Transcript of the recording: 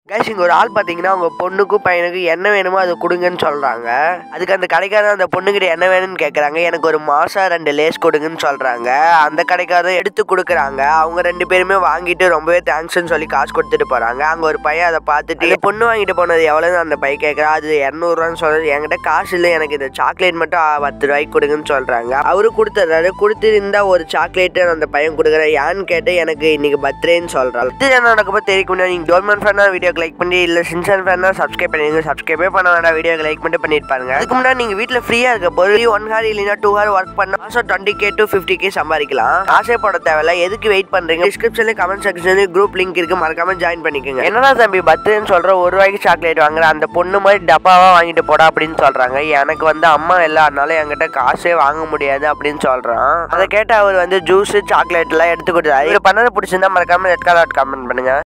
guys இங்கே ஒரு ஆள் பார்த்தீங்கன்னா அவங்க பொண்ணுக்கும் பையனுக்கும் என்ன வேணுமோ அதை கொடுங்கன்னு சொல்கிறாங்க அதுக்கு அந்த கடைக்காரன் அந்த பொண்ணுக்கிட்ட என்ன வேணும்னு கேட்குறாங்க எனக்கு ஒரு மாசம் ரெண்டு லேஸ் கொடுங்கன்னு சொல்கிறாங்க அந்த கடைக்காரன் எடுத்து கொடுக்குறாங்க அவங்க ரெண்டு பேருமே வாங்கிட்டு ரொம்பவே தேங்க்ஸ்னு சொல்லி காசு கொடுத்துட்டு போகிறாங்க அங்கே ஒரு பையன் அதை பார்த்துட்டு "இந்த பொண்ணு வாங்கிட்டு போனது எவ்வளோன்னு அந்த பையன் கேட்குறா அது இரநூறுவான்னு சொல்றது என்கிட்ட காசு இல்லை எனக்கு இந்த சாக்லேட் மட்டும் ஆ, பத்து ரூபாய்க்கு கொடுங்கன்னு சொல்கிறாங்க அவரு கொடுத்துட்றாரு கொடுத்துருந்தா ஒரு சாக்லேட்டு அந்த பையன் கொடுக்குறேன் ஏன்னு கேட்டு எனக்கு இன்னைக்கு பர்த்டேன்னு சொல்கிறாள் இது என்ன நடக்கப்போ தெரிவிக்க முடியாது நீங்கள் டோர்மன் ஃபேனா வீடியோக்கு லைக் பண்ணி இல்லை சின்சன் ஃபேனா சப்ஸ்கிரைப் பண்ணிடுங்க சப்ஸ்கிரைபே பண்ண வேண்டாம் வீடியோக்கு லைக் பண்ணிட்டு பண்ணிட்டு பாருங்க அதுக்கு முன்னாடி நீங்கள் வீட்டில் ஃப்ரீயாக இருக்க போது ஒன் ஹார் இல்லைன்னா டூ ஹார் ஒர்க் பண்ணா மாதம் twenty K to fifty K சம்பாதிக்கலாம் காசே போட தேவையில்ல எதுக்கு வெயிட் பண்ணுறீங்க டிஸ்கிரிப்ஷன்ல கமெண்ட் செக்ஷன்லேயும் குரூப் லிங்க் இருக்கு மறக்காம ஜாயின் பண்ணிக்கோங்க என்னடா தம்பி பர்த்டேன்னு சொல்ற ஒரு ரூபாய்க்கு சாக்லேட் வாங்குற அந்த பொண்ணு மாதிரி டப்பாவா வாங்கிட்டு போடா அப்படின்னு சொல்றாங்க எனக்கு வந்து அம்மா இல்லை அதனால என்கிட்ட காசே வாங்க முடியாது அப்படின்னு சொல்றான் அதை கேட்டு அவர் வந்து ஜூஸ் சாக்லேட் எல்லாம் எடுத்து கொடுத்தாரு இவர் பண்ணதை பிடிச்சிருந்தா மறக்காம ரெட் கலர் கமெண்ட் பண்ணுங்க